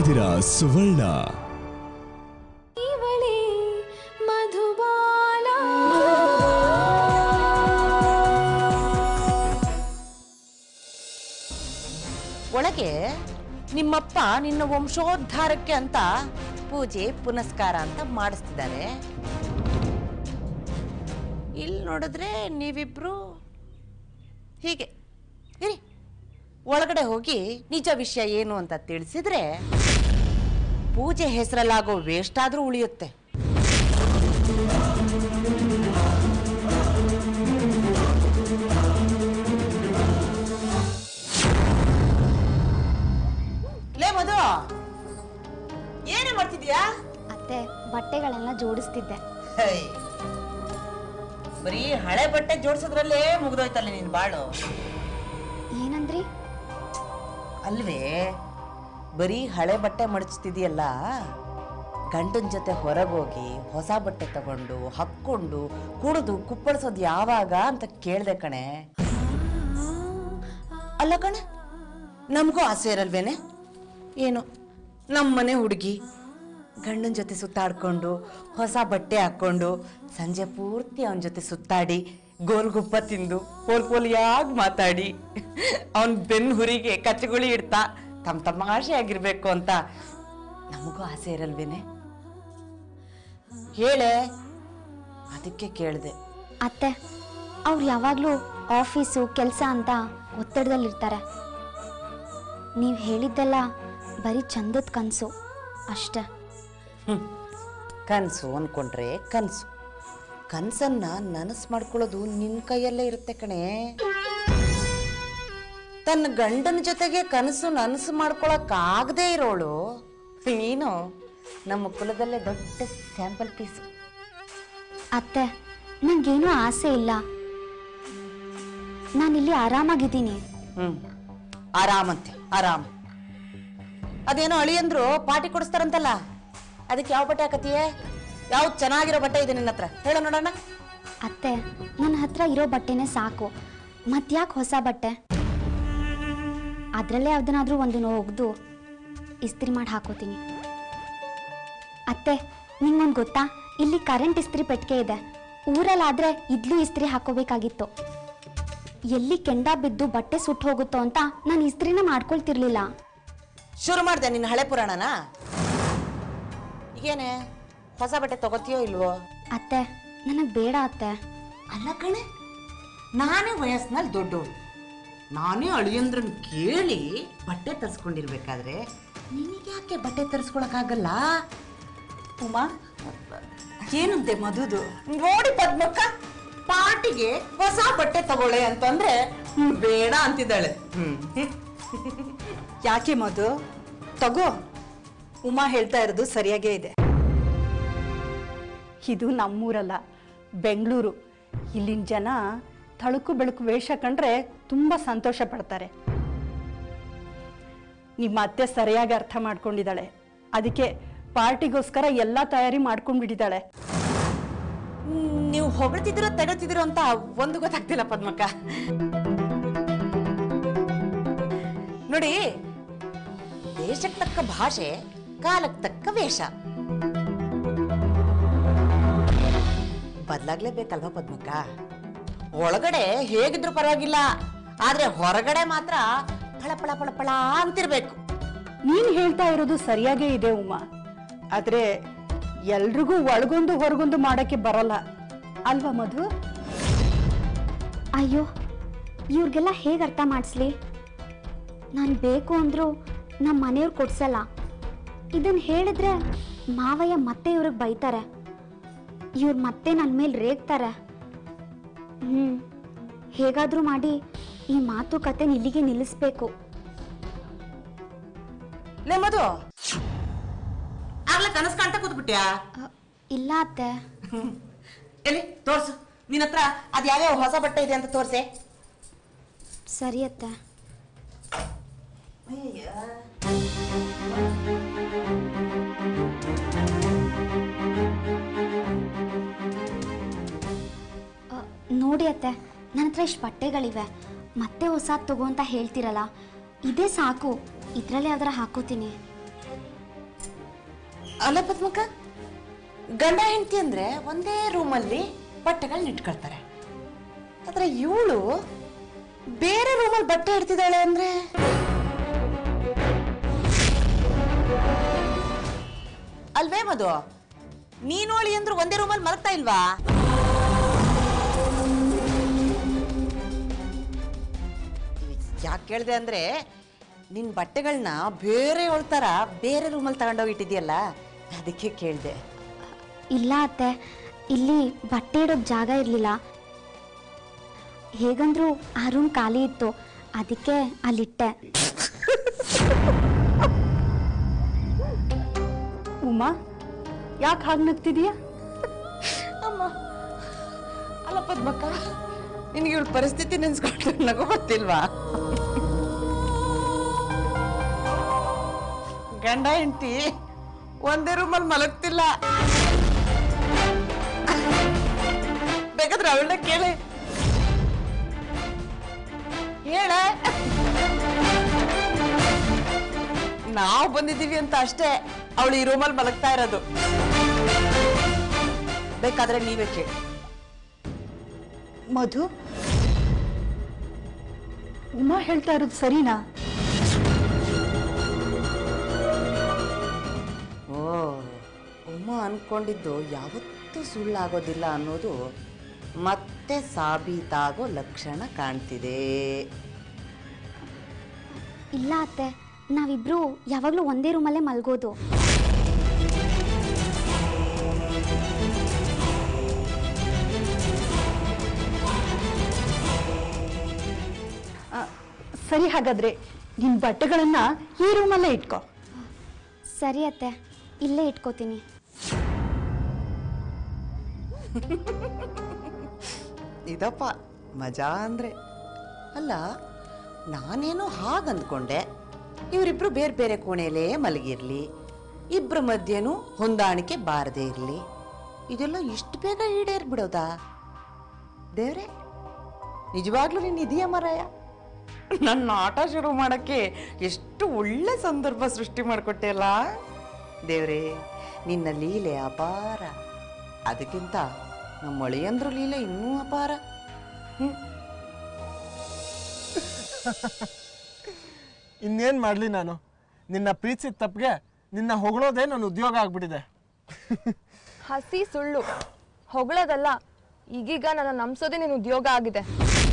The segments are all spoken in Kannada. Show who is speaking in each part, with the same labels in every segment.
Speaker 1: ಇದ್ದೀರಾ ಸುವರ್ಣ
Speaker 2: ಇವಳೇ ಮಧುಬಾಲ
Speaker 3: ಒಳಗೆ ನಿಮ್ಮಪ್ಪ ನಿನ್ನ ವಂಶೋದ್ಧಾರಕ್ಕೆ ಅಂತ ಪೂಜೆ ಪುನಸ್ಕಾರ ಅಂತ ಮಾಡಿಸ್ತಿದ್ದಾರೆ ಇಲ್ಲಿ ನೋಡಿದ್ರೆ ನೀವಿಬ್ರು ಹೀಗೆ ಇರಿ ಒಳಗಡೆ ಹೋಗಿ ನಿಜ ವಿಷಯ ಏನು ಅಂತ ತಿಳಿಸಿದ್ರೆ ಪೂಜೆ ಹೆಸರಲ್ಲಾಗೋ ವೇಸ್ಟ್ ಆದ್ರೂ ಉಳಿಯುತ್ತೆ ಲೇ ಮಧು ಏನೇ ಮಾಡ್ತಿದ್ಯಾ
Speaker 4: ಅತ್ತೆ ಬಟ್ಟೆಗಳೆಲ್ಲ ಜೋಡಿಸ್ತಿದ್ದೆ
Speaker 3: ಹೈ. ಬರೀ ಹಳೆ ಬಟ್ಟೆ ಜೋಡ್ಸೋದ್ರಲ್ಲೇ ಮುಗ್ದೋಯ್ತಲ್ಲ ನಿನ್ ಬಾಳು
Speaker 4: ಏನಂದ್ರಿ
Speaker 3: ಅಲ್ವೇ ಬರೀ ಹಳೆ ಬಟ್ಟೆ ಮಡಚ್ತಿದ್ಯಲ್ಲ ಗಂಡನ ಜೊತೆ ಹೊರಗೋಗಿ ಹೊಸ ಬಟ್ಟೆ ತಗೊಂಡು ಹಾಕ್ಕೊಂಡು ಕುಡಿದು ಕುಪ್ಪಳಿಸೋದು ಯಾವಾಗ ಅಂತ ಕೇಳ್ದೆ ಕಣೆ ಅಲ್ಲ ಕಣೆ ನಮಗೂ ಆಸೆ ಇರಲ್ವೇನೆ ಏನು ನಮ್ಮನೆ ಹುಡುಗಿ ಗಂಡನ ಜೊತೆ ಸುತ್ತಾಡ್ಕೊಂಡು ಹೊಸ ಬಟ್ಟೆ ಹಾಕ್ಕೊಂಡು ಸಂಜೆ ಪೂರ್ತಿ ಅವನ ಜೊತೆ ಸುತ್ತಾಡಿ ಗೋಲ್ಗುಪ್ಪ ತಿಂದು ಪೋಲ್ ಪೋಲಿಯಾಗಿ ಮಾತಾಡಿ ಅವನ್ ಬೆನ್ ಹುರಿಗೆ ಕಚ್ಚಗುಳಿ ಇಡ್ತಾ ತಮ್ಮ ತಮಾಷೆ ಆಗಿರ್ಬೇಕು ಅಂತ ನಮಗೂ ಆಸೆ ಇರಲ್ವೇನೆ ಹೇಳೆ ಅದಕ್ಕೆ ಕೇಳಿದೆ
Speaker 4: ಅತ್ತೆ ಅವ್ರು ಯಾವಾಗಲೂ ಆಫೀಸು ಕೆಲಸ ಅಂತ ಒತ್ತಡದಲ್ಲಿರ್ತಾರೆ ನೀವು ಹೇಳಿದ್ದೆಲ್ಲ ಬರೀ ಚಂದದ ಕನಸು ಅಷ್ಟೇ
Speaker 3: ಹ್ಮ್. ಕನ್ಸು ಅನ್ಕೊಂಡ್ರೆ ಕನ್ಸು ಕನ್ಸನ್ನ ನನಸು ಮಾಡ್ಕೊಳ್ಳೋದು ನಿನ್ ಕೈಯಲ್ಲೇ ಇರುತ್ತೆ ಕಣೆ ತನ್ನ ಗಂಡನ ಜೊತೆಗೆ ಕನಸು ನನಸು ಮಾಡ್ಕೊಳಕ್ ಆಗದೆ ಇರೋಳು ನೀನು ನಮ್ಮ ಕುಲದಲ್ಲೇ ದೊಡ್ಡ ಸ್ಯಾಂಪಲ್ ಪೀಸು
Speaker 4: ಅತ್ತೆ ನನಗೇನೂ ಆಸೆ ಇಲ್ಲ ನಾನಿಲ್ಲಿ ಆರಾಮಾಗಿದ್ದೀನಿ
Speaker 3: ಹ್ಮ್ ಆರಾಮಂತೆ ಆರಾಮ್ ಅದೇನೋ ಅಳಿಯಂದ್ರು ಪಾರ್ಟಿ ಕೊಡಿಸ್ತಾರಂತಲ್ಲ ಅದಕ್ಕೆ ಯಾವ ಬಟ್ಟೆ ಹಾಕತಿಯೇ ಯಾವ್ದು ಚೆನ್ನಾಗಿರೋ ಬಟ್ಟೆ ಇದೆ ನಿನ್ನ ಹತ್ರ ಹೇಳು ನೋಡೋಣ
Speaker 4: ಅತ್ತೆ ನನ್ನ ಹತ್ರ ಇರೋ ಬಟ್ಟೆನೇ ಸಾಕು ಮತ್ಯಾಕೆ ಹೊಸ ಬಟ್ಟೆ ಅದರಲ್ಲೇ ಯಾವ್ದನ್ನಾದ್ರೂ ಒಂದನ್ನು ಒಗ್ದು ಇಸ್ತ್ರಿ ಮಾಡಿ ಹಾಕೋತೀನಿ ಅತ್ತೆ ನಿಂಗೊಂದು ಗೊತ್ತಾ ಇಲ್ಲಿ ಕರೆಂಟ್ ಇಸ್ತ್ರಿ ಪೆಟ್ಟಿಗೆ ಇದೆ ಊರಲ್ಲಾದ್ರೆ ಇದ್ಲು ಇಸ್ತ್ರಿ ಹಾಕೋಬೇಕಾಗಿತ್ತು ಎಲ್ಲಿ ಕೆಂಡ ಬಿದ್ದು ಬಟ್ಟೆ ಸುಟ್ಟು ಹೋಗುತ್ತೋ ಅಂತ ನಾನು ಇಸ್ತ್ರಿನ ಮಾಡ್ಕೊಳ್ತಿರ್ಲಿಲ್ಲ
Speaker 3: ಶುರು ಮಾಡ್ದೆ ನಿನ್ನ ಹಳೆ ಪುರಾಣನ ಈಗೇನೆ ಹೊಸ ಬಟ್ಟೆ ತಗೋತೀಯೋ ಇಲ್ವೋ
Speaker 4: ಅತ್ತೆ ನನಗೆ ಬೇಡ ಅತ್ತೆ
Speaker 3: ಅಲ್ಲ ಕಣೆ ನಾನೇ ವಯಸ್ಸಿನಲ್ಲಿ ದೊಡ್ಡವಳು ನಾನೇ ಅಳಿಯಂದ್ರನ್ ಕೇಳಿ ಬಟ್ಟೆ ತರಿಸ್ಕೊಂಡಿರ್ಬೇಕಾದ್ರೆ ನಿನಗೆ ಯಾಕೆ ಬಟ್ಟೆ ತರಿಸ್ಕೊಳಕ್ಕಾಗಲ್ಲ
Speaker 5: ಉಮಾ ಏನಂತೆ ಮಧುದು
Speaker 3: ನೋಡಿ ಪದ್ಮಕ್ಕ ಪಾರ್ಟಿಗೆ ಹೊಸ ಬಟ್ಟೆ ತಗೊಳ್ಳೆ ಅಂತಂದ್ರೆ ಹ್ಮ್, ಬೇಡ ಅಂತಿದ್ದಾಳೆ ಹ್ಮ್
Speaker 5: ಯಾಕೆ ಮಧು ತಗೋ ಉಮಾ ಹೇಳ್ತಾ ಇರೋದು ಸರಿಯಾಗೇ ಇದೆ ಇದು ನಮ್ಮೂರಲ್ಲ ಬೆಂಗಳೂರು ಇಲ್ಲಿನ ಜನ ತಳುಕು ಬೆಳಕು ವೇಷ ಕಂಡ್ರೆ ತುಂಬ ಸಂತೋಷ ಪಡ್ತಾರೆ ನಿಮ್ಮ ಅತ್ತೆ ಸರಿಯಾಗಿ ಅರ್ಥ ಮಾಡ್ಕೊಂಡಿದ್ದಾಳೆ ಅದಕ್ಕೆ ಪಾರ್ಟಿಗೋಸ್ಕರ ಎಲ್ಲ ತಯಾರಿ ಮಾಡ್ಕೊಂಡ್ಬಿಟ್ಟಿದ್ದಾಳೆ
Speaker 3: ನೀವು ಹೊಗಳ್ತಿದ್ದೀರೋ ತೆಗಳ್ತಿದ್ದೀರೋ ಅಂತ ಒಂದು ಗೊತ್ತಾಗ್ತಿಲ್ಲ ಪದ್ಮಕ್ಕ ನೋಡಿ ದೇಶಕ್ಕೆ ತಕ್ಕ ಭಾಷೆ ಕಾಲಕ್ಕೆ ತಕ್ಕ ವೇಷ ಬದಲಾಗ್ಲೇಬೇಕಲ್ವಾ ಪದ್ಮಕ್ಕ ಒಳಗಡೆ ಹೇಗಿದ್ರು ಪರವಾಗಿಲ್ಲ ಆದ್ರೆ ಹೊರಗಡೆ ಮಾತ್ರ ಫಳ ಫಳ ಫಳ ಫಳ ಅಂತಿರ್ಬೇಕು
Speaker 5: ನೀನು ಹೇಳ್ತಾ ಇರೋದು ಸರಿಯಾಗೇ ಇದೆ ಉಮಾ ಆದ್ರೆ ಎಲ್ರಿಗೂ ಒಳಗೊಂದು ಹೊರಗೊಂದು ಮಾಡಕ್ಕೆ ಬರಲ್ಲ ಅಲ್ವಾ ಮಧು
Speaker 4: ಅಯ್ಯೋ ಇವ್ರಿಗೆಲ್ಲ ಹೇಗೆ ಅರ್ಥ ಮಾಡಿಸ್ಲಿ ನಾನು ಬೇಕು ಅಂದರೂ ನಮ್ಮ ಮನೆಯವ್ರು ಕೊಡ್ಸಲ್ಲ ಇದನ್ನು ಹೇಳಿದ್ರೆ ಮಾವಯ್ಯ ಮತ್ತೆ ಇವ್ರಿಗೆ ಬೈತಾರೆ ಇವ್ರು ಮತ್ತೆ ನನ್ನ ಮೇಲೆ ರೇಗ್ತಾರೆ ಹ್ಞೂ ಹೇಗಾದರೂ ಮಾಡಿ ಈ ಮಾತುಕತೆ ಇಲ್ಲಿಗೆ ನಿಲ್ಲಿಸ್ಬೇಕು
Speaker 3: ಲೇ ಮಧು ಆಗ್ಲೇ ಕನಸು ಕಾಣ್ತಾ ಕೂತ್ಬಿಟ್ಯಾ
Speaker 4: ಅ, ಇಲ್ಲ ಅತ್ತೆ
Speaker 3: ಎಲ್ಲಿ ತೋರ್ಸು ನಿನ್ನ ಹತ್ರ ಅದ್ ಯಾವ್ಯಾವ ಹೊಸ ಬಟ್ಟೆ ಇದೆ ಅಂತ ತೋರ್ಸೆ
Speaker 4: ಸರಿ ಅತ್ತೆ ಅ, ನೋಡಿ ಅತ್ತೆ ನನ್ನ ಹತ್ರ ಇಷ್ಟು ಬಟ್ಟೆಗಳಿವೆ ಮತ್ತೆ ಹೊಸಾದ್ ತಗೋ ಅಂತ ಹೇಳ್ತಿರಲ್ಲ ಇದೇ ಸಾಕು ಇದರಲ್ಲಿ ಯಾವ್ದಾರ ಹಾಕೋತೀನಿ
Speaker 3: ಅಲ್ಲ ಪದ್ಮಕ್ಕ ಗಂಡ ಹೆಂಡತಿ ಅಂದ್ರೆ ಒಂದೇ ರೂಮಲ್ಲಿ ಬಟ್ಟೆಗಳನ್ನ ಇಟ್ಕೊಳ್ತಾರೆ ಆದ್ರೆ ಇವಳು ಬೇರೆ ರೂಮಲ್ಲಿ ಬಟ್ಟೆ ಇಡ್ತಿದ್ದಾಳೆ ಅಂದ್ರೆ ಅಲ್ವೇ ಮಧು ನೀನೋಳಿ ಅಂದ್ರು ಒಂದೇ ರೂಮಲ್ಲಿ ಮಲಗ್ತಾ ಇಲ್ವಾ ಯಾಕೆ ಕೇಳಿದೆ ಅಂದ್ರೆ ನಿನ್ ಬಟ್ಟೆಗಳನ್ನ ಬೇರೆ ತರ ಬೇರೆ ರೂಮಲ್ಲಿ ತಗೊಂಡೋಗಿ ಇಟ್ಟಿದ್ಯಲ್ಲ ಅದಕ್ಕೆ ಕೇಳಿದೆ
Speaker 4: ಇಲ್ಲ ಅತ್ತೆ ಇಲ್ಲಿ ಬಟ್ಟೆ ಇಡೋಕ್ ಜಾಗ ಇರಲಿಲ್ಲ ಹೇಗಂದ್ರೂ ಆ ರೂಮ್ ಖಾಲಿ ಇತ್ತು ಅದಕ್ಕೆ ಅಲ್ಲಿಟ್ಟೆ
Speaker 5: ಉಮಾ ಯಾಕೆ ಹಾಗೆ ನಗ್ತಿದೀಯಾ
Speaker 3: ಅಮ್ಮ ಅಲ್ಲ ಪದ್ಮಕ್ಕ ನಿನಗೆ ಇವಳ ಪರಿಸ್ಥಿತಿ ನೆನ್ಸ್ಕೊಂಡು ನಗು ಗೊತ್ತಿಲ್ವಾ ಗಂಡ ಹೆಂಡತಿ ಒಂದೇ ರೂಮಲ್ಲಿ ಮಲಗ್ತಿಲ್ಲ ಬೇಕಾದ್ರೆ ಅವಳನ್ನ ಕೇಳಿ ಹೇಳ ನಾವು ಬಂದಿದ್ದೀವಿ ಅಂತ ಅಷ್ಟೇ ಅವಳು ಈ ರೂಮಲ್ಲಿ ಮಲಗ್ತಾ ಇರೋದು ಬೇಕಾದ್ರೆ ನೀವೇ ಕೇಳಿ
Speaker 5: ಮಧು ಉಮಾ ಹೇಳ್ತಾ ಇರೋದು ಸರಿನಾ
Speaker 3: ಓ ಉಮ್ಮ ಅನ್ಕೊಂಡಿದ್ದು ಯಾವತ್ತೂ ಸುಳ್ಳಾಗೋದಿಲ್ಲ ಅನ್ನೋದು ಮತ್ತೆ ಸಾಬೀತಾಗೋ ಲಕ್ಷಣ ಕಾಣ್ತಿದೆ
Speaker 4: ಇಲ್ಲ ಅತ್ತೆ ನಾವಿಬ್ರು ಯಾವಾಗಲೂ ಒಂದೇ ರೂಮಲ್ಲೇ ಮಲ್ಗೋದು
Speaker 5: ಆ, ಸರಿ ಹಾಗಾದ್ರೆ ನಿನ್ ಬಟ್ಟೆಗಳನ್ನ ಈ ರೂಮಲ್ಲೇ ಇಟ್ಕೋ
Speaker 4: ಸರಿ ಅತ್ತೆ ಇಲ್ಲೇ ಇಟ್ಕೋತೀನಿ
Speaker 3: ಇದಪ್ಪ ಮಜಾ ಅಂದ್ರೆ ಅಲ್ಲ ನಾನೇನೋ ಹಾಗಂದ್ಕೊಂಡೆ ಇವರಿಬ್ರು ಬೇರೆ ಬೇರೆ ಕೋಣೆಯಲ್ಲೇ ಮಲಗಿರ್ಲಿ ಇಬ್ಬರ ಮಧ್ಯೆನೂ ಹೊಂದಾಣಿಕೆ ಬಾರದೇ ಇರಲಿ ಇದೆಲ್ಲ ಇಷ್ಟು ಬೇಗ ಈಡೇರ್ಬಿಡೋದಾ ದೇವ್ರೆ ನಿಜವಾಗ್ಲೂ ನೀನು ಇದೆಯಾ ಮರಯ್ಯ ನನ್ನ ಆಟ ಶುರು ಮಾಡಕ್ಕೆ ಎಷ್ಟು ಒಳ್ಳೆ ಸಂದರ್ಭ ಸೃಷ್ಟಿ ಮಾಡಿಕೊಟ್ಟೆಲ್ಲ ದೇವ್ರೇ ನಿನ್ನ ಲೀಲೆ ಅಪಾರ ಅದಕ್ಕಿಂತ ನಮ್ಮ ಒಳೆಯಂದ್ರ ಲೀಲೆ ಇನ್ನೂ ಅಪಾರ ಹ್ಮ್
Speaker 1: ಇನ್ನೇನು ಮಾಡಲಿ ನಾನು ನಿನ್ನ ಪ್ರೀತಿಸಿದ ತಪ್ಪಿಗೆ ನಿನ್ನ ಹೊಗಳೋದೇ ನನ್ನ ಉದ್ಯೋಗ ಆಗ್ಬಿಟ್ಟಿದೆ
Speaker 2: ಹಸಿ ಸುಳ್ಳು ಹೊಗಳೋದಲ್ಲ ಈಗೀಗ ನನ್ನ ನಂಬಿಸೋದೇ ನಿನ್ನ ಉದ್ಯೋಗ ಆಗಿದೆ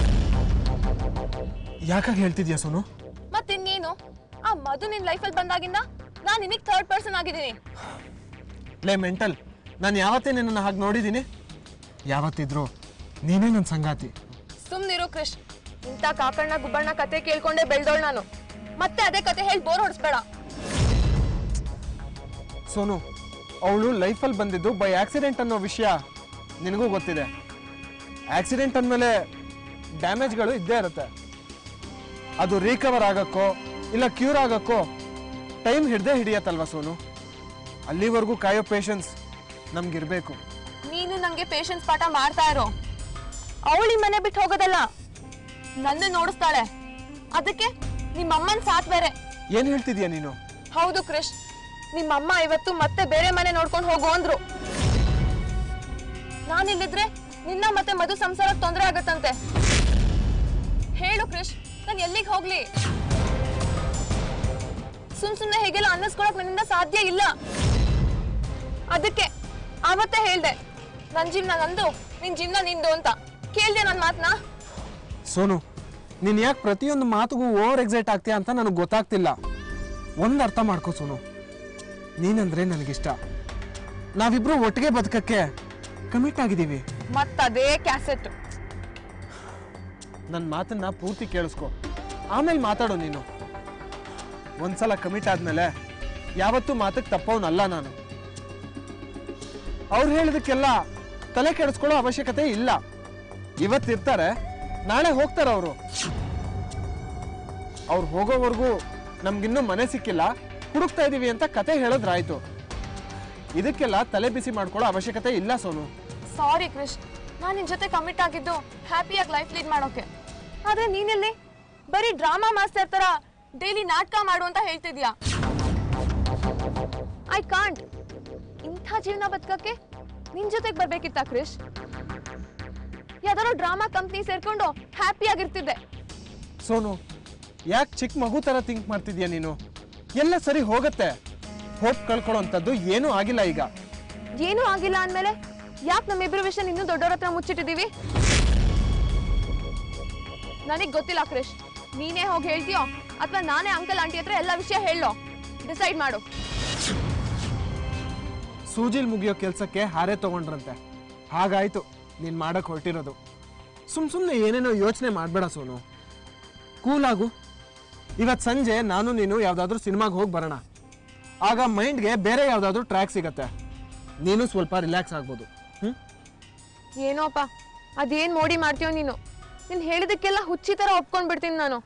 Speaker 1: ಯಾಕಾಗಿ ಹೇಳ್ತಿದ್ಯಾ ಸೋನು
Speaker 2: ಮತ್ತಿನ್ನೇನು ಆ ಮಧು ನಿನ್ ಲೈಫಲ್ಲಿ ಬಂದಾಗಿಂದ ನಾನು ನಿನಗೆ ಥರ್ಡ್ ಪರ್ಸನ್ ಆಗಿದ್ದೀನಿ
Speaker 1: ಲೇ ಮೆಂಟಲ್ ನಾನು ಯಾವತ್ತೇ ನಿನ್ನನ್ನು ಹಾಗೆ ನೋಡಿದ್ದೀನಿ ಯಾವತ್ತಿದ್ರು ನೀನೇ ನನ್ನ ಸಂಗಾತಿ
Speaker 2: ಸುಮ್ನಿರು ಕ್ರಿಶ್ ಇಂಥ ಕಾಕಣ್ಣ ಗುಬ್ಬಣ್ಣ ಕತೆ ಕೇಳ್ಕೊಂಡೇ ಬೆಳ್ದೋಳ್ ನಾನು ಮತ್ತೆ ಅದೇ ಕತೆ ಹೇಳಿ ಬೋರ್ ಹೊಡಿಸ್ಬೇಡ
Speaker 1: ಸೋನು ಅವಳು ಲೈಫಲ್ಲಿ ಬಂದಿದ್ದು ಬೈ ಆಕ್ಸಿಡೆಂಟ್ ಅನ್ನೋ ವಿಷಯ ನಿನಗೂ ಗೊತ್ತಿದೆ ಆಕ್ಸಿಡೆಂಟ್ ಅಂದಮೇಲೆ ಡ್ಯಾಮೇಜ್ಗಳು ಇದ್ದೇ ಇರುತ್ತೆ ಅದು ರಿಕವರ್ ಆಗಕ್ಕೋ ಇಲ್ಲ ಕ್ಯೂರ್ ಆಗಕ್ಕೋ ಟೈಮ್ ಹಿಡ್ದೇ ಹಿಡಿಯತ್ತಲ್ವ ಸೋನು ಅಲ್ಲಿವರೆಗೂ ಕಾಯೋ ಪೇಷನ್ಸ್ ನಮ್ಗಿರ್ಬೇಕು
Speaker 2: ನೀನು ನಂಗೆ ಪೇಷನ್ಸ್ ಪಾಠ ಮಾಡ್ತಾ ಇರೋ ಅವಳಿ ಮನೆ ಬಿಟ್ಟು ಹೋಗೋದಲ್ಲ ನನ್ನ ನೋಡಿಸ್ತಾಳೆ ಅದಕ್ಕೆ ನಿಮ್ಮಮ್ಮನ್ ಸಾಥ್ ಬೇರೆ
Speaker 1: ಏನು ಹೇಳ್ತಿದ್ಯಾ ನೀನು
Speaker 2: ಹೌದು ಕ್ರಿಶ್ ನಿಮ್ಮಮ್ಮ ಇವತ್ತು ಮತ್ತೆ ಬೇರೆ ಮನೆ ನೋಡ್ಕೊಂಡು ಹೋಗು ಅಂದ್ರು ನಾನಿಲ್ಲಿದ್ರೆ ನಿನ್ನ ಮತ್ತೆ ಮಧು ಸಂಸಾರಕ್ಕೆ ತೊಂದರೆ ಆಗತ್ತಂತೆ ಹೇಳು ಕ್ರಿಶ್ ನಾನು ಎಲ್ಲಿಗೆ ಹೋಗ್ಲಿ ಸುಮ್ ಸುಮ್ನೆ ಹೇಗೆಲ್ಲ ಅನ್ನಿಸ್ಕೊಳಕ್ ನನ್ನಿಂದ ಸಾಧ್ಯ ಇಲ್ಲ ಅದಕ್ಕೆ ಆವತ್ತೇ ಹೇಳ್ದೆ ನನ್ ಜೀವನ ನಂದು ನಿನ್ ಜೀವನ ನಿಂದು ಅಂತ ಕೇಳ್ದೆ ನನ್ ಮಾತ್ನ
Speaker 1: ಸೋನು ನೀನು ಯಾಕೆ ಪ್ರತಿಯೊಂದು ಮಾತುಗೂ ಓವರ್ ಎಕ್ಸೈಟ್ ಆಗ್ತೀಯಾ ಅಂತ ನನಗೆ ಗೊತ್ತಾಗ್ತಿಲ್ಲ ಒಂದು ಅರ್ಥ ಮಾಡ್ಕೋ ಸೋನು ನೀನಂದ್ರೆ ನನಗಿಷ್ಟ ನಾವಿಬ್ರು ಒಟ್ಟಿಗೆ ಬದುಕಕ್ಕೆ ಕಮಿಟ್ ಆಗಿದ್ದೀವಿ
Speaker 2: ಮತ್ತದೇ ಕ್ಯಾಸೆಟ್
Speaker 1: ನನ್ನ ಮಾತನ್ನ ಪೂರ್ತಿ ಕೇಳಿಸ್ಕೊ ಆಮೇಲೆ ಮಾತಾಡು ನೀನು ಒಂದ್ಸಲ ಕಮಿಟ್ ಆದ್ಮೇಲೆ ಯಾವತ್ತೂ ಮಾತಕ್ಕೆ ತಪ್ಪವನಲ್ಲ ನಾನು ಅವ್ರು ಹೇಳಿದಕ್ಕೆಲ್ಲ ತಲೆ ಕೆಡಿಸ್ಕೊಳ್ಳೋ ಅವಶ್ಯಕತೆ ಇಲ್ಲ ಇವತ್ತಿರ್ತಾರೆ ನಾಳೆ ಹೋಗ್ತಾರೆ ಅವರು ಅವ್ರು ಹೋಗೋವರೆಗೂ ನಮ್ಗಿನ್ನೂ ಮನೆ ಸಿಕ್ಕಿಲ್ಲ ಹುಡುಕ್ತಾ ಇದೀವಿ ಅಂತ ಕತೆ ಹೇಳಿದ್ರಾಯ್ತು ಇದಕ್ಕೆಲ್ಲ ತಲೆ ಬಿಸಿ ಮಾಡ್ಕೊಳ್ಳೋ ಅವಶ್ಯಕತೆ ಇಲ್ಲ ಸೋನು
Speaker 2: ಸಾರಿ ಕ್ರಿಶ್ ನಾನು ನಿನ್ ಜೊತೆ ಕಮಿಟ್ ಆಗಿದ್ದು ಹ್ಯಾಪಿಯಾಗಿ ಲೈಫ್ ಲೀಡ್ ಮಾಡೋಕೆ ಆದ್ರೆ ನೀನೆಲ್ಲಿ ಬರೀ ಡ್ರಾಮಾ ಮಾಸ್ಟರ್ ತರ ಡೈಲಿ ನಾಟಕ ಮಾಡು ಅಂತ ಹೇಳ್ತಿದ್ಯಾ ಐ ಕಾಂಟ್ ಇಂಥ ಜೀವನ ಬದುಕಕ್ಕೆ ನಿನ್ ಜೊತೆಗೆ ಬರ್ಬೇಕಿತ್ತ ಕ್ರಿಶ್ ಯಾವ್ದಾದ್ರು ಡ್ರಾಮಾ ಕಂಪ್ನಿ ಸೇರ್ಕೊಂಡು ಹ್ಯಾಪಿ ಆಗಿರ್ತಿದ್ದೆ
Speaker 1: ಸೋನು ಯಾಕೆ ಚಿಕ್ಕ ಮಗು ಥರ ಥಿಂಕ್ ಮಾಡ್ತಿದ್ಯಾ ನೀನು ಎಲ್ಲ ಸರಿ ಹೋಗತ್ತೆ ಹೋಪ್ ಕಳ್ಕೊಳ್ಳೋಂಥದ್ದು ಏನೂ ಆಗಿಲ್ಲ ಈಗ
Speaker 2: ಏನೂ ಆಗಿಲ್ಲ ಅಂದ್ಮೇಲೆ ಯಾಕೆ ನಮ್ಮಿಬ್ರು ವಿಷಯ ಇನ್ನೂ ದೊಡ್ಡವ್ರ ಹತ್ರ ಮುಚ್ಚಿಟ್ಟಿದೀವಿ ನನಗ್ ಗೊತ್ತಿಲ್ಲ ಕ್ರಿಶ್ ನೀನೇ ಹೋಗಿ ಹೇಳ್ತೀಯೋ ಅಥವಾ ನಾನೇ ಅಂಕಲ್ ಆಂಟಿ ಹತ್ರ ಎಲ್ಲ ವಿಷಯ ಹೇಳೋ ಡಿಸೈಡ್ ಮಾಡು
Speaker 1: ಸೂಜಿಲ್ ಮುಗಿಯೋ ಕೆಲಸಕ್ಕೆ ಹಾರೆ ತಗೊಂಡ್ರಂತೆ ಹಾಗಾಯ್ತು ನೀನು ಮಾಡಕ್ ಹೊರಟಿರೋದು ಸುಮ್ ಸುಮ್ಮನೆ ಏನೇನೋ ಯೋಚನೆ ಮಾಡಬೇಡ ಸೋನು ಕೂಲಾಗು ಇವತ್ತು ಸಂಜೆ ನಾನು ನೀನು ಯಾವುದಾದ್ರೂ ಸಿನಿಮಾಗೆ ಹೋಗಿ ಬರೋಣ ಆಗ ಮೈಂಡ್ಗೆ ಬೇರೆ ಯಾವುದಾದ್ರೂ ಟ್ರ್ಯಾಕ್ ಸಿಗತ್ತೆ ನೀನು ಸ್ವಲ್ಪ ರಿಲ್ಯಾಕ್ಸ್ ಆಗ್ಬೋದು ಹ್ಞೂ
Speaker 2: ಏನೋಪ್ಪ ಅದೇನ್ ಮೋಡಿ ಮಾಡ್ತೀಯೋ ನೀನು ನೀನ್ ಹೇಳಿದಕ್ಕೆಲ್ಲ ಹುಚ್ಚಿ ತರ ಒಪ್ಕೊಂಡ್ ಬಿಡ್ತೀನಿ ನಾನು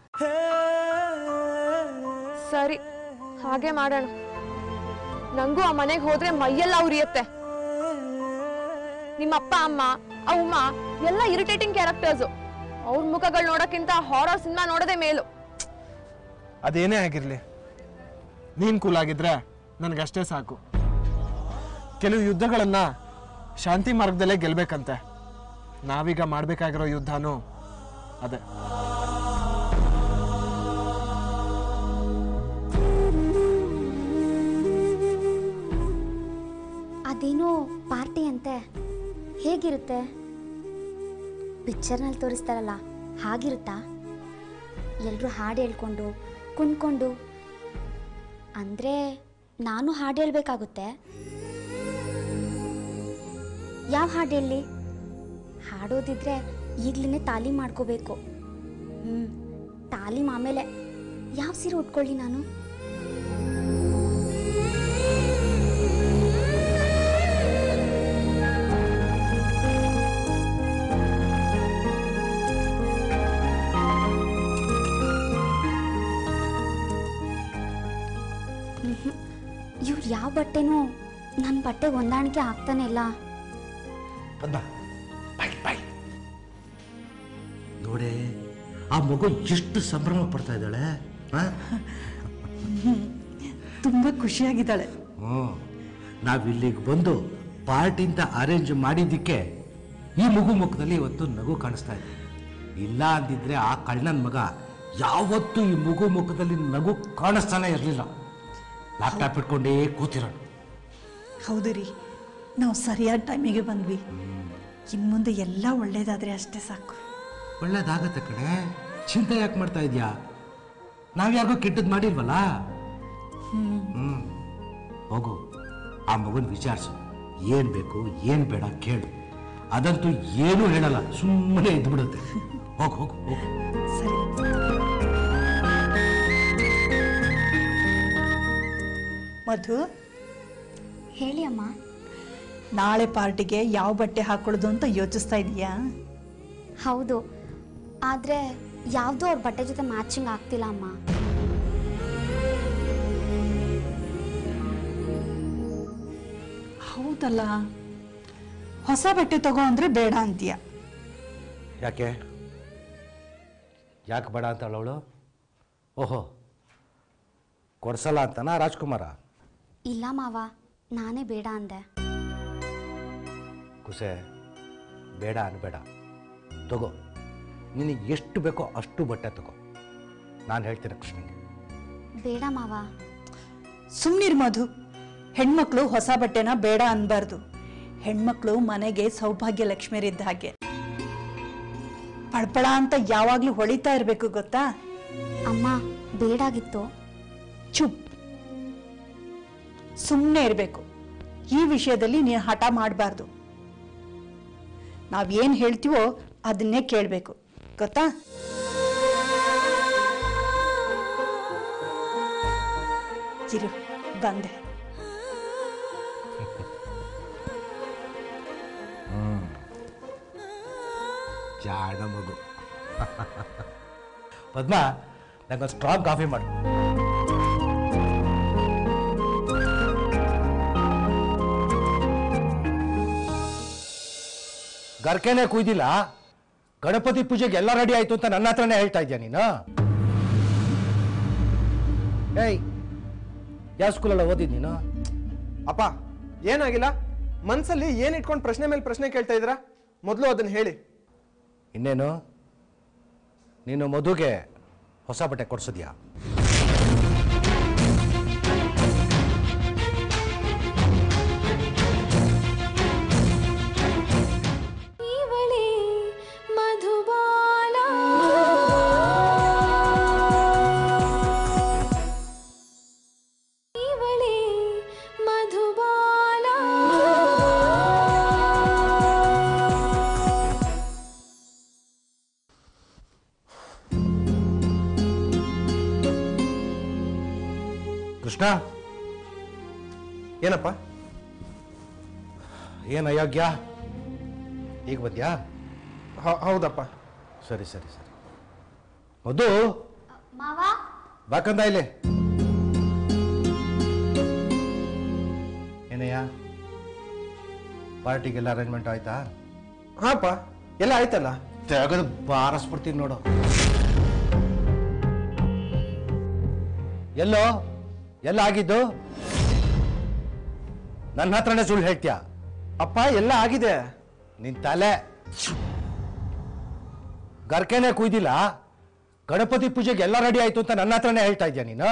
Speaker 2: ಸರಿ ಹಾಗೆ ಮಾಡೋಣ ನಂಗೂ ಆ ಮನೆಗೆ ಹೋದ್ರೆ ಮೈಯೆಲ್ಲ ಉರಿಯತ್ತೆ ನಿಮ್ಮ ಅಪ್ಪ ಅಮ್ಮ ಆ ಉಮ್ಮ ಎಲ್ಲ ಇರಿಟೇಟಿಂಗ್ ಕ್ಯಾರೆಕ್ಟರ್ಸು ಅವ್ರ ಮುಖಗಳು ನೋಡಕ್ಕಿಂತ ಹಾರರ್ ಸಿನಿಮಾ ನೋಡೋದೇ ಮೇಲು
Speaker 1: ಅದೇನೇ ಆಗಿರಲಿ ನೀನು ಕೂಲಾಗಿದ್ರೆ ನನಗಷ್ಟೇ ಸಾಕು ಕೆಲವು ಯುದ್ಧಗಳನ್ನ ಶಾಂತಿ ಮಾರ್ಗದಲ್ಲೇ ಗೆಲ್ಬೇಕಂತೆ ನಾವೀಗ ಮಾಡಬೇಕಾಗಿರೋ ಯುದ್ಧನೂ ಅದೇ
Speaker 4: ಅದೇನೋ ಪಾರ್ಟಿ ಅಂತೆ ಹೇಗಿರುತ್ತೆ ಪಿಕ್ಚರ್ನಲ್ಲಿ ತೋರಿಸ್ತಾರಲ್ಲ ಹಾಗಿರುತ್ತಾ ಎಲ್ಲರೂ ಹಾಡು ಹೇಳ್ಕೊಂಡು ಕುಣ್ಕೊಂಡು ಅಂದರೆ ನಾನು ಹಾಡು ಹೇಳ್ಬೇಕಾಗುತ್ತೆ ಯಾವ ಹಾಡು ಹೇಳಿ ಹಾಡೋದಿದ್ರೆ ಈಗಲೇ ತಾಲೀಮ್ ಮಾಡ್ಕೋಬೇಕು ಹ್ಞೂ ತಾಲೀಮ್ ಆಮೇಲೆ ಯಾವ ಸೀರೆ ಉಟ್ಕೊಳ್ಳಿ ನಾನು ಇವ್ರು ಯಾವ ಬಟ್ಟೆನೂ ನನ್ನ ಬಟ್ಟೆಗೆ ಹೊಂದಾಣಿಕೆ ಆಗ್ತಾನೆ ಇಲ್ಲ
Speaker 6: ಪದ್ಮ ಬಾಯ್ ಬಾಯ್ ನೋಡೆ ಆ ಮಗು ಎಷ್ಟು ಸಂಭ್ರಮ ಪಡ್ತಾ ಇದ್ದಾಳೆ ಆ?
Speaker 5: ತುಂಬ ಖುಷಿಯಾಗಿದ್ದಾಳೆ
Speaker 6: ಹ್ಞೂ ನಾವು ಇಲ್ಲಿಗೆ ಬಂದು ಪಾರ್ಟಿ ಅಂತ ಅರೇಂಜ್ ಮಾಡಿದ್ದಕ್ಕೆ ಈ ಮಗು ಮುಖದಲ್ಲಿ ಇವತ್ತು ನಗು ಕಾಣಿಸ್ತಾ ಇದೆ ಇಲ್ಲ ಅಂದಿದ್ರೆ ಆ ಕಳ್ಳನ ಮಗ ಯಾವತ್ತೂ ಈ ಮಗು ಮುಖದಲ್ಲಿ ನಗು ಕಾಣಿಸ್ತಾನೆ ಇರಲಿಲ್ಲ ಲ್ಯಾಪ್ಟಾಪ್ ಇಟ್ಕೊಂಡೇ ಕೂತಿರೋಣ
Speaker 5: ಹೌದು ರೀ ನಾವು ಸರಿಯಾದ ಟೈಮಿಗೆ ಬಂದ್ವಿ ಇನ್ನು ಮುಂದೆ ಎಲ್ಲ ಒಳ್ಳೇದಾದ್ರೆ ಅಷ್ಟೇ ಸಾಕು
Speaker 6: ಒಳ್ಳೇದಾಗತ್ತೆ ಕಣೆ ಚಿಂತೆ ಯಾಕೆ ಮಾಡ್ತಾ ಇದೀಯಾ ನಾವ್ಯಾರಿಗೂ ಕೆಟ್ಟದ್ದು ಮಾಡಿಲ್ವಲ್ಲ ಹ್ಮ್ ಹೋಗು ಆ ಮಗನ ವಿಚಾರಿಸು ಏನ್ ಬೇಕು ಏನ್ ಬೇಡ ಕೇಳು ಅದಂತೂ ಏನೂ ಹೇಳಲ್ಲ ಸುಮ್ಮನೆ ಇದ್ಬಿಡುತ್ತೆ ಹೋಗು ಹೋಗು ಹೋಗು
Speaker 5: ಸರಿ ಮಧು
Speaker 4: ಹೇಳಿ ಅಮ್ಮ
Speaker 5: ನಾಳೆ ಪಾರ್ಟಿಗೆ ಯಾವ ಬಟ್ಟೆ ಹಾಕೊಳ್ಳೋದು ಅಂತ ಯೋಚಿಸ್ತಾ ಇದೀಯಾ
Speaker 4: ಹೌದು ಆದರೆ ಯಾವುದೂ ಅವ್ರ ಬಟ್ಟೆ ಜೊತೆ ಮ್ಯಾಚಿಂಗ್ ಆಗ್ತಿಲ್ಲ ಅಮ್ಮ
Speaker 5: ಹೌದಲ್ಲ ಹೊಸ ಬಟ್ಟೆ ತಗೋ ಅಂದ್ರೆ ಬೇಡ ಅಂತೀಯ
Speaker 6: ಯಾಕೆ ಯಾಕೆ ಬೇಡ ಅಂತ ಅವಳು ಓಹೋ ಕೊಡ್ಸಲ್ಲ ಅಂತನಾ ರಾಜ್ಕುಮಾರ
Speaker 4: ಇಲ್ಲ ಮಾವ ನಾನೇ ಬೇಡ ಅಂದೆ
Speaker 6: ಕುಸೆ ಬೇಡ ಅನ್ಬೇಡ ತಗೋ ನಿನಗೆ ಎಷ್ಟು ಬೇಕೋ ಅಷ್ಟು ಬಟ್ಟೆ ತಗೋ ನಾನು ಹೇಳ್ತೀನಿ ಕೃಷ್ಣನಿಗೆ
Speaker 4: ಬೇಡ ಮಾವ
Speaker 5: ಸುಮ್ನಿರ್ ಮಧು ಹೆಣ್ಮಕ್ಳು ಹೊಸ ಬಟ್ಟೆನ ಬೇಡ ಅನ್ಬಾರ್ದು ಹೆಣ್ಮಕ್ಳು ಮನೆಗೆ ಸೌಭಾಗ್ಯ ಲಕ್ಷ್ಮಿಯರಿದ್ದ ಹಾಗೆ ಪಳ್ಪಳ ಅಂತ ಯಾವಾಗ್ಲೂ ಹೊಳಿತಾ ಇರ್ಬೇಕು ಗೊತ್ತಾ
Speaker 4: ಅಮ್ಮ ಬೇಡಾಗಿತ್ತು
Speaker 5: ಚುಪ್ ಸುಮ್ಮನೆ ಇರಬೇಕು ಈ ವಿಷಯದಲ್ಲಿ ನೀನು ಹಠ ಮಾಡಬಾರ್ದು ನಾವೇನು ಹೇಳ್ತೀವೋ ಅದನ್ನೇ ಕೇಳಬೇಕು ಗೊತ್ತಾ ಇರು ಬಂದೆ
Speaker 6: ಜಾಣ ಮಗು ಪದ್ಮ ನಂಗೊಂದು ಸ್ಟ್ರಾಂಗ್ ಕಾಫಿ ಮಾಡು ಗರ್ಕೆನೆ ಕುಯ್ದಿಲ್ಲ ಗಣಪತಿ ಪೂಜೆಗೆ ಎಲ್ಲ ರೆಡಿ ಆಯ್ತು ಅಂತ ನನ್ನ ಹತ್ರನೇ ಹೇಳ್ತಾ ಇದ್ಯಾ ನೀನು ಏಯ್ ಯಾವ ಸ್ಕೂಲಲ್ಲ ಓದಿದ್ ನೀನು
Speaker 1: ಅಪ್ಪ ಏನಾಗಿಲ್ಲ ಮನ್ಸಲ್ಲಿ ಏನ್ ಇಟ್ಕೊಂಡು ಪ್ರಶ್ನೆ ಮೇಲೆ ಪ್ರಶ್ನೆ ಕೇಳ್ತಾ ಇದ್ದೀರಾ ಮೊದಲು ಅದನ್ನ ಹೇಳಿ
Speaker 6: ಇನ್ನೇನು ನೀನು ಮಧುಗೆ ಹೊಸ ಬಟ್ಟೆ ಕೊಡ್ಸಿದ್ಯಾ
Speaker 4: ಇವಳೇ ಮಧುಬಾಲ ಇವಳೇ ಮಧುಬಾಲ
Speaker 6: ಕೃಷ್ಣ
Speaker 1: ಏನಪ್ಪ
Speaker 6: ಏನು ಅಯೋಗ್ಯ ಈಗ ಬಂದ್ಯಾ
Speaker 1: ಹ- ಹೌದಪ್ಪ
Speaker 6: ಸರಿ ಸರಿ ಸರಿ ಮಧು
Speaker 4: ಮಾವ
Speaker 6: ಬಾಕಂದ ಇಲ್ಲಿ ಏನಯ್ಯ ಪಾರ್ಟಿಗೆಲ್ಲ ಅರೇಂಜ್ಮೆಂಟ್ ಆಯ್ತಾ
Speaker 1: ಹಾಪ ಎಲ್ಲ ಆಯ್ತಲ್ಲ
Speaker 6: ತೆಗೆದು ಬಾರಿಸ್ಬಿಡ್ತೀನಿ ನೋಡು ಎಲ್ಲೋ ಎಲ್ಲ ಆಗಿದ್ದು ನನ್ನ ಹತ್ರನೇ ಸುಳ್ಳು ಹೇಳ್ತೀಯ
Speaker 1: ಅಪ್ಪ ಎಲ್ಲ ಆಗಿದೆ
Speaker 6: ನಿನ್ ತಲೆ ಗರ್ಕೆನೆ ಕುಯ್ದಿಲ್ಲ ಗಣಪತಿ ಪೂಜೆಗೆ ಎಲ್ಲ ರೆಡಿ ಆಯ್ತು ಅಂತ ನನ್ನ ಹತ್ರನೇ ಹೇಳ್ತಾ ಇದ್ಯಾ ನೀನು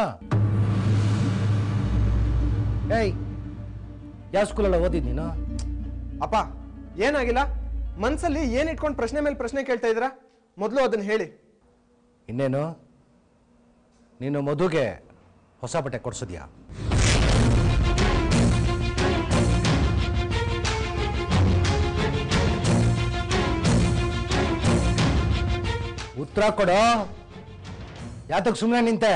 Speaker 6: ಏಯ್ ಯಾವ ಸ್ಕೂಲಲ್ಲ ಓದಿದ್ ನೀನು
Speaker 1: ಅಪ್ಪ ಏನಾಗಿಲ್ಲ ಮನ್ಸಲ್ಲಿ ಏನ್ ಇಟ್ಕೊಂಡು ಪ್ರಶ್ನೆ ಮೇಲೆ ಪ್ರಶ್ನೆ ಕೇಳ್ತಾ ಇದ್ದೀರಾ ಮೊದಲು ಅದನ್ನ ಹೇಳಿ
Speaker 6: ಇನ್ನೇನು ನೀನು ಮಧುಗೆ ಹೊಸ ಬಟ್ಟೆ ಕೊಡ್ಸಿದ್ಯಾ ಉತ್ತರ ಕೊಡು ಯಾತಕ್ಕೆ ಸುಮ್ಮನೆ ನಿಂತೆ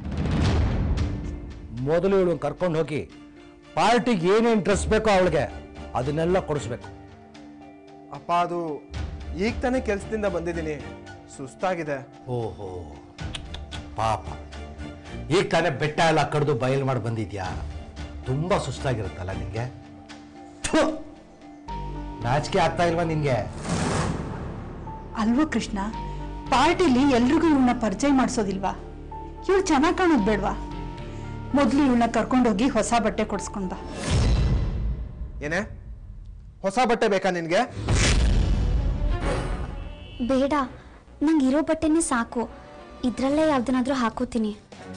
Speaker 6: ಮೊದಲು ಇವಳು ಕರ್ಕೊಂಡು ಹೋಗಿ ಪಾರ್ಟಿಗೆ ಏನೇನು ಡ್ರೆಸ್ ಬೇಕೋ ಅವಳಿಗೆ ಅದನ್ನೆಲ್ಲ ಕೊಡಿಸ್ಬೇಕು
Speaker 1: ಅಪ್ಪ ಅದು ಈಗ ತಾನೇ ಕೆಲ್ಸದಿಂದ ಬಂದಿದ್ದೀನಿ ಸುಸ್ತಾಗಿದೆ
Speaker 6: ಓಹೋ ಪಾಪ ಈಗ ತಾನೇ ಬೆಟ್ಟ ಎಲ್ಲ ಕಡ್ದು ಬಯಲು ಮಾಡಿ ಬಂದಿದ್ಯಾ ತುಂಬಾ ಸುಸ್ತಾಗಿರುತ್ತಲ್ಲ ನಿಂಗೆ ಥು! ನಾಚಿಕೆ ಆಗ್ತಾ ಇಲ್ವಾ ನಿನ್ಗೆ
Speaker 5: ಅಲ್ವೋ ಕೃಷ್ಣ ಪಾರ್ಟಿಲಿ ಎಲ್ರಿಗೂ ಇವಳನ್ನ ಪರಿಚಯ ಮಾಡಿಸೋದಿಲ್ವಾ ಇವಳು ಚೆನ್ನಾಗಿ ಕಾಣೋದು ಬೇಡ್ವಾ ಮೊದಲು ಇವಳನ್ನ ಕರ್ಕೊಂಡೋಗಿ ಹೊಸ ಬಟ್ಟೆ ಕೊಡಿಸ್ಕೊಂಡ
Speaker 1: ಏನೇ ಹೊಸ ಬಟ್ಟೆ ಬೇಕಾ ನಿನ್ಗೆ
Speaker 4: ಬೇಡ ನಂಗೆ ಇರೋ ಬಟ್ಟೆನೇ ಸಾಕು ಇದ್ರಲ್ಲೇ ಯಾವ್ದನ್ನಾದ್ರೂ ಹಾಕೋತೀನಿ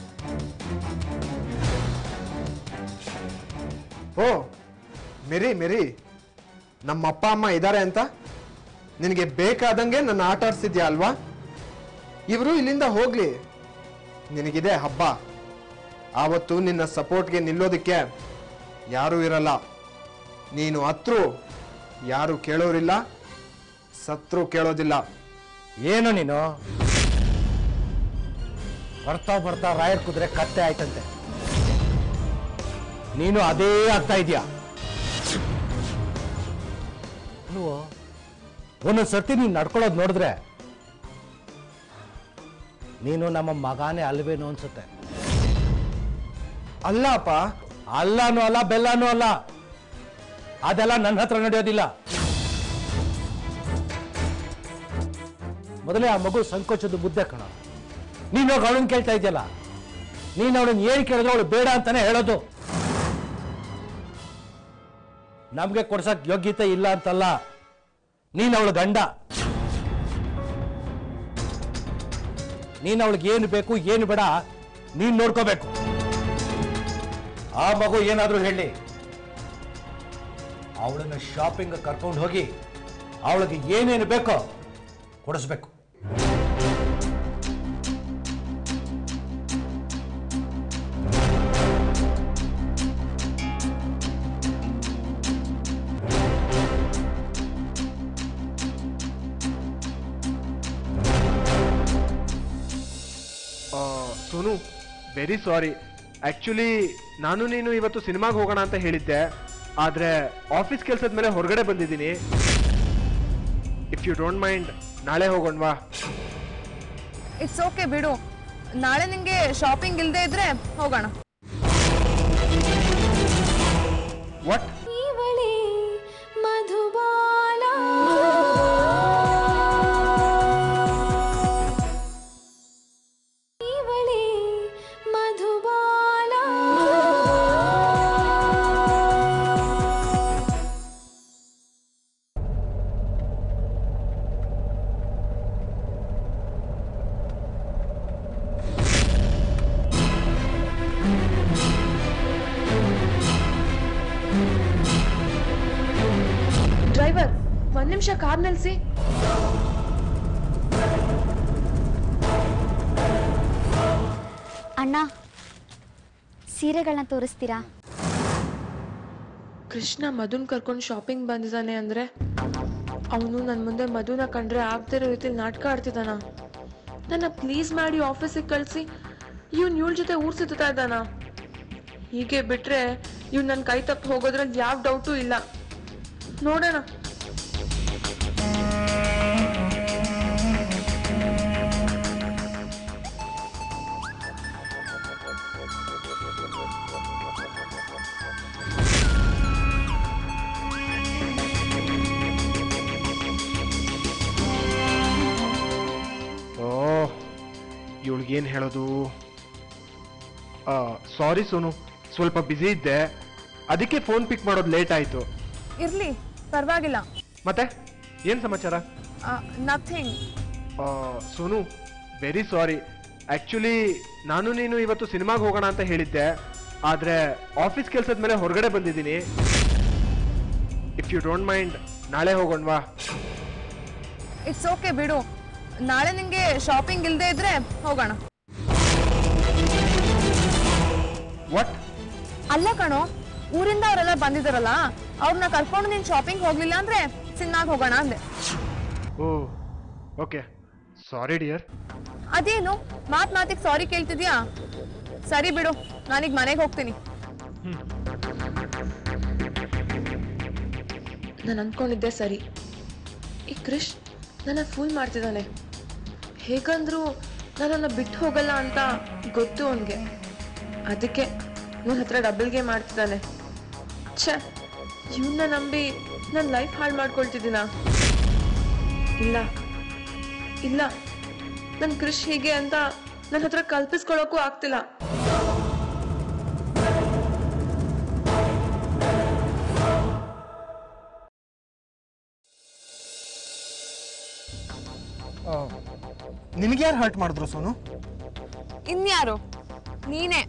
Speaker 1: ಓ ಮೆರಿ ಮೆರಿ ನಮ್ಮ ಅಪ್ಪ ಅಮ್ಮ ಇದ್ದಾರೆ ಅಂತ ನಿನಗೆ ಬೇಕಾದಂಗೆ ನನ್ನ ಆಟ ಆಡ್ಸಿದ್ಯಾ ಅಲ್ವಾ ಇವರು ಇಲ್ಲಿಂದ ಹೋಗ್ಲಿ ನಿನಗಿದೆ ಹಬ್ಬ ಆವತ್ತು ನಿನ್ನ ಸಪೋರ್ಟ್ಗೆ ನಿಲ್ಲೋದಕ್ಕೆ ಯಾರೂ ಇರಲ್ಲ ನೀನು ಹತ್ರು ಯಾರು ಕೇಳೋರಿಲ್ಲ ಸತ್ರು ಕೇಳೋದಿಲ್ಲ
Speaker 6: ಏನು ನೀನು ಬರ್ತಾ ಬರ್ತಾ ರಾಯರ್ ಕುದುರೆ ಕತ್ತೆ ಆಯ್ತಂತೆ ನೀನು ಅದೇ ಆಗ್ತಾ ಇದೀಯಾ ನೀವು ಒಂದೊಂದು ಸರ್ತಿ ನೀನು ನಡ್ಕೊಳ್ಳೋದು ನೋಡಿದ್ರೆ ನೀನು ನಮ್ಮ ಮಗಾನೇ ಅಲ್ವೇನೋ ಅನ್ಸುತ್ತೆ
Speaker 1: ಅಲ್ಲ ಅಪ್ಪ
Speaker 6: ಅಲ್ಲನೂ ಅಲ್ಲ ಬೆಲ್ಲನೂ ಅಲ್ಲ ಅದೆಲ್ಲ ನನ್ನ ಹತ್ರ ನಡೆಯೋದಿಲ್ಲ ಮೊದಲೇ ಆ ಮಗು ಸಂಕೋಚದ ಮುದ್ದೆ ಕಣ ನೀನು ಅವಳನ್ನ ಕೇಳ್ತಾ ಇದೆಯಲ್ಲ ನೀನು ಅವಳನ್ನ ಏನು ಕೇಳಿದ್ರೆ ಅವಳು ಬೇಡ ಅಂತಾನೆ ಹೇಳೋದು ನಮ್ಗೆ ಕೊಡ್ಸಕ್ ಯೋಗ್ಯತೆ ಇಲ್ಲ ಅಂತಲ್ಲ ನೀನು ಅವಳ ಗಂಡ ನೀನು ಅವಳಿಗೆ ಏನು ಬೇಕು ಏನು ಬೇಡ ನೀನು ನೋಡ್ಕೋಬೇಕು ಆ ಮಗು ಏನಾದರೂ ಹೇಳಿ ಅವಳನ್ನ ಶಾಪಿಂಗ್ ಕರ್ಕೊಂಡು ಹೋಗಿ ಅವಳಿಗೆ ಏನೇನು ಬೇಕೋ ಕೊಡಿಸ್ಬೇಕು
Speaker 1: ಸೋನು ವೆರಿ ಸಾರಿ ಆಕ್ಚುಲಿ ನಾನು ನೀನು ಇವತ್ತು ಸಿನಿಮಾಗೆ ಹೋಗೋಣ ಅಂತ ಹೇಳಿದ್ದೆ ಆದ್ರೆ ಆಫೀಸ್ ಕೆಲಸದ ಮೇಲೆ ಹೊರಗಡೆ ಬಂದಿದ್ದೀನಿ ಇಫ್ ಯು ಡೋಂಟ್ ಮೈಂಡ್ ನಾಳೆ ಹೋಗೋಣವಾ
Speaker 2: ಇಟ್ಸ್ ಓಕೆ ಬಿಡು ನಾಳೆ ನಿಂಗೆ ಶಾಪಿಂಗ್ ಇಲ್ಲದೆ ಇದ್ರೆ ಹೋಗೋಣ
Speaker 1: ವಾಟ್
Speaker 4: ಇವಳೇ ಮಧುಬಾಲ ಇವಳೇ ಮಧುಬಾಲ
Speaker 2: ನಿಮಿಷ ಕಾರ್ ನಿಲ್ಸಿ
Speaker 4: ಅಣ್ಣ ಸೀರೆಗಳನ್ನ ತೋರಿಸ್ತೀರಾ
Speaker 2: ಕೃಷ್ಣ ಮಧುನ್ ಕರ್ಕೊಂಡು ಶಾಪಿಂಗ್ ಬಂದಿದ್ದಾನೆ ಅಂದ್ರೆ ಅವನು ನನ್ನ ಮುಂದೆ ಮಧುನ ಕಂಡ್ರೆ ಆಗ್ದಿರೋ ರೀತಿಲಿ ನಾಟಕ ಆಡ್ತಿದ್ದಾನ ನನ್ನ ಪ್ಲೀಸ್ ಮಾಡಿ ಆಫೀಸಿಗೆ ಕಳಿಸಿ ಇವ್ನು ಇವಳ ಜೊತೆ ಊರ್ ಸುತ್ತಾ ಇದ್ದಾನ ಹೀಗೆ ಬಿಟ್ರೆ ಇವ್ನು ನನ್ನ ಕೈ ತಪ್ಪು ಹೋಗೋದ್ರಲ್ಲಿ ಯಾವ ಡೌಟು ಇಲ್ಲ ನೋಡೋಣ
Speaker 1: ಓ ಇವಳಿಗೇನು ಹೇಳೋದು ಸಾರಿ ಸೋನು ಸ್ವಲ್ಪ ಬ್ಯುಸಿ ಇದ್ದೆ ಅದಕ್ಕೆ ಫೋನ್ ಪಿಕ್ ಮಾಡೋದು ಲೇಟ್ ಆಯಿತು
Speaker 2: ಇರ್ಲಿ ಪರವಾಗಿಲ್ಲ
Speaker 1: ಮತ್ತೆ ಏನು ಸಮಾಚಾರ
Speaker 2: ನಥಿಂಗ್
Speaker 1: ಆ, ಸೋನು ವೆರಿ ಸಾರಿ ಆ್ಯಕ್ಚುಲಿ ನಾನು ನೀನು ಇವತ್ತು ಸಿನಿಮಾಗೆ ಹೋಗೋಣ ಅಂತ ಹೇಳಿದ್ದೆ ಆದರೆ ಆಫೀಸ್ ಕೆಲಸದ ಮೇಲೆ ಹೊರಗಡೆ ಬಂದಿದ್ದೀನಿ ಇಫ್ ಯು ಡೋಂಟ್ ಮೈಂಡ್ ನಾಳೆ ಹೋಗೋಣವಾ
Speaker 2: ಇಟ್ಸ್ ಓಕೆ ಬಿಡು ನಾಳೆ ನಿಂಗೆ ಶಾಪಿಂಗ್ ಇಲ್ಲದೆ ಇದ್ರೆ ಹೋಗೋಣ
Speaker 1: ವಾಟ್
Speaker 2: ಅಲ್ಲ ಕಣೋ ಊರಿಂದ ಅವರೆಲ್ಲ ಬಂದಿದಾರಲ್ಲ ಅವ್ರನ್ನ ಕರ್ಕೊಂಡು ನೀನ್ ಶಾಪಿಂಗ್ ಹೋಗ್ಲಿಲ್ಲ ಅಂದ್ರೆ ಸಿನ್ನಾಗ್ ಹೋಗೋಣ ಅಂದೆ
Speaker 1: ಓ ಓಕೆ ಸಾರಿ ಡಿಯರ್
Speaker 2: ಅದೇನು ಮಾತ್ ಮಾತಿಗೆ ಸಾರಿ ಕೇಳ್ತಿದ್ಯಾ ಸರಿ ಬಿಡು ನಾನೀಗ ಮನೆಗೆ ಹೋಗ್ತೀನಿ ನಾನು ಅನ್ಕೊಂಡಿದ್ದೆ ಸರಿ ಈ ಕ್ರಿಶ್ ನನ್ನ ಫೂಲ್ ಮಾಡ್ತಿದ್ದಾನೆ ಹೇಗಂದ್ರೂ ನನ್ನನ್ನು ಬಿಟ್ಟು ಹೋಗಲ್ಲ ಅಂತ ಗೊತ್ತು ಅವನಿಗೆ ಅದಕ್ಕೆ ನನ್ನ ಹತ್ರ ಡಬಲ್ ಗೇಮ್ ಮಾಡ್ತಿದ್ದಾನೆ ಛೆ ಇವನ್ನ ನಂಬಿ ನನ್ನ ಲೈಫ್ ಹಾಳು ಮಾಡ್ಕೊಳ್ತಿದ್ದೀನ ಇಲ್ಲ ಇಲ್ಲ ನನ್ನ ಕೃಷಿ ಹೀಗೆ ಅಂತ ನನ್ನ ಹತ್ರ ಕಲ್ಪಿಸ್ಕೊಳ್ಳೋಕ್ಕೂ ಆಗ್ತಿಲ್ಲ
Speaker 1: ನಿನಗೆ ಯಾರು ಹರ್ಟ್ ಮಾಡಿದ್ರು ಸೋನು
Speaker 2: ಇನ್ಯಾರು ನೀನೇ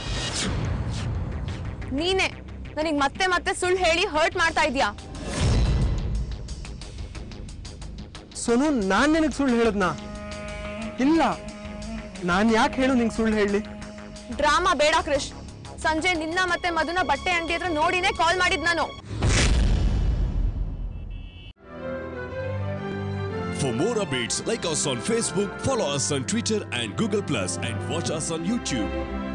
Speaker 2: ನೀನೇ ನನಗೆ ಮತ್ತೆ ಮತ್ತೆ ಸುಳ್ಳು ಹೇಳಿ ಹರ್ಟ್ ಮಾಡ್ತಾ ಇದೀಯಾ
Speaker 1: ಸೋನು ನಾನು ನಿನಗೆ ಸುಳ್ಳು ಹೇಳದ್ನಾ ಇಲ್ಲ ನಾನು ಯಾಕೆ ಹೇಳು ನಿಂಗೆ ಸುಳ್ಳು ಹೇಳಿ
Speaker 2: ಡ್ರಾಮಾ ಬೇಡ ಕ್ರಿಶ್ ಸಂಜೆ ನಿನ್ನ ಮತ್ತೆ ಮಧುನ ಬಟ್ಟೆ ಅಂಗಡಿ ಹತ್ರ ನೋಡಿನೇ ಕಾಲ್ ಮಾಡಿದ್ ನಾನು
Speaker 7: For more updates, like us on Facebook, follow us on Twitter and Google Plus, and watch us on YouTube.